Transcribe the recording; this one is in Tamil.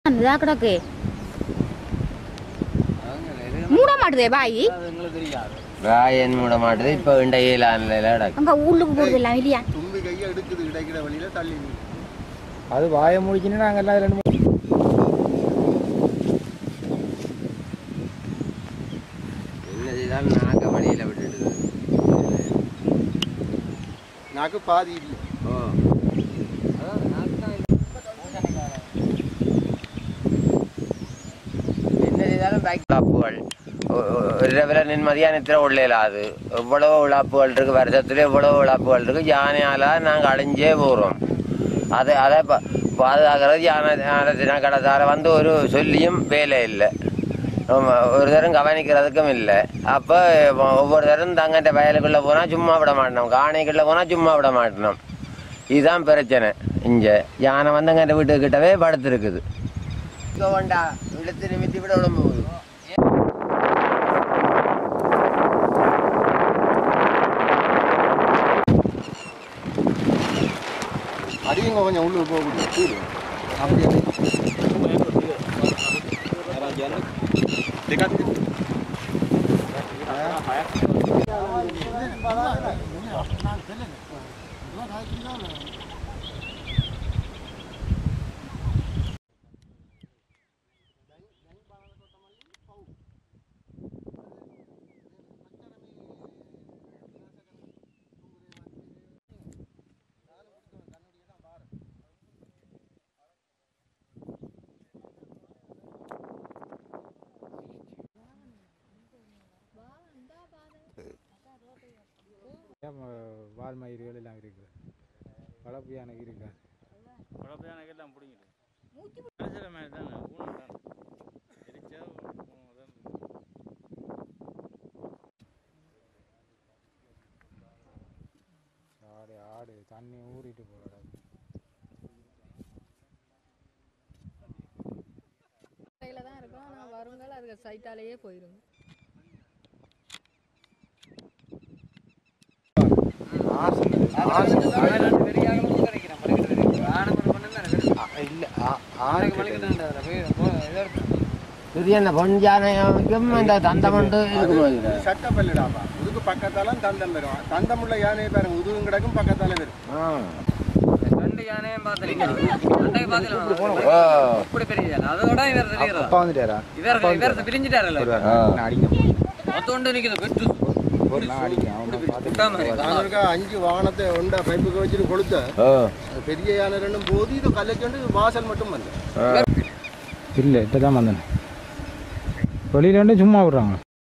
இதா கிடக்கு மூட மாட்டுதே பாய் ராயன் மூட மாட்டுது இப்போ இண்டையில் ஆன்லைனில் கிடக்கு அங்க உள்ளுக்கு போடுது எல்லாம் இல்லையா தும்பி கையை எடுக்குது கிடைக்கிற வழியில தள்ளி நிக்குது. அது வாயை முடிச்சுன்னு நாங்கள் எல்லாம் ரெண்டு மூணு என்ன செய்தாலும் நாக்க வழியில் விட்டுடுது நாக்கு பாதி இல்லை ஓ என்ன செய்தாலும் பைக் இழப்புகள் ஒ- ஒ- ஒரு தடவை நிம்மதியானத்தில் உள்ளேலாது எவ்வளோ இழப்புகள் இருக்குது வருஷத்துல எவ்வளோ இழப்புகள் இருக்குது யானையால் நாங்கள் அழிஞ்சே போகிறோம் அதை அதை ப- பாதுகாக்கிறது யானை யானை தினக்கடத்தார வந்து ஒரு சொல்லியும் வேலை இல்லை ஆமா, ஒரு தரம் கவனிக்கிறதுக்கும் இல்லை அப்போ ஒவ்வொரு தரம் தங்கிட்ட வயலுக்குள்ளே போனால் சும்மா விட மாட்டோம் காணிக்குள்ளே போனால் சும்மா விட மாட்டோம் இதுதான் பிரச்சனை இங்கே யானை வந்து எங்கள் வீட்டுக்கிட்டவே படுத்துருக்குது இங்கே வேண்டா இழுத்து நிமித்தி விட விட போகுது அடியுங்க கொஞ்சம் உள்ளுக்கு போகக்கூடிய வால் மயிர்கள் எல்லாம் இருக்குது வளர்ப்பு யானை இருக்கா குழப்பையானக்கு எல்லாம் பிடிங்கிடு மனுஷர மாதிரி தானே ஊனம் தான் எரிச்சா ஊனம் தான் ஆடு ஆடு தண்ணி ஊறிட்டு போகிறாரு கையில் தான் இருக்கும் ஆனால் வருங்கால அதுக்கு சைட்டாலேயே போயிடும் இல்லை ஆறு இது என்ன பொன் யானைக்கும் இந்த தந்தமண்டு இருக்குது சட்டப்பல்லுடாப்பா இதுக்கு பக்கத்தால தந்தம் வரும் தந்தமுள்ள யானையை பாருங்க உதுவும் கிடக்கும் பக்கத்தால வரும் ஆ. ரெண்டு யானையும் பார்த்துருக்கீங்க அன்றைக்கு பார்த்துக்கலாம் ஓ இப்படி பெரிய யானை அதோட இவர் தெரியுறா அப்பா வந்துட்டாரா இவர் இவர் பிரிஞ்சுட்டாருல்ல ஒரு ஆ. நான் அடிங்க மொத்தம் நிற்குது வெட்டு ஒரு நான் அடிங்க அவனை விட்டாம பார்த்து இருக்கு. நான் இருக்கா அஞ்சு வாகனத்தை உண்டா பைப்புக்கு வச்சுட்டு கொளுத்த ஓ அது பெரிய யானை ரெண்டும் போது இது கல்லைக்கு வாசல் மட்டும் வந்து இல்லை இப்போ தான் வந்தேன் வெளியில வந்து சும்மா விடுறாங்க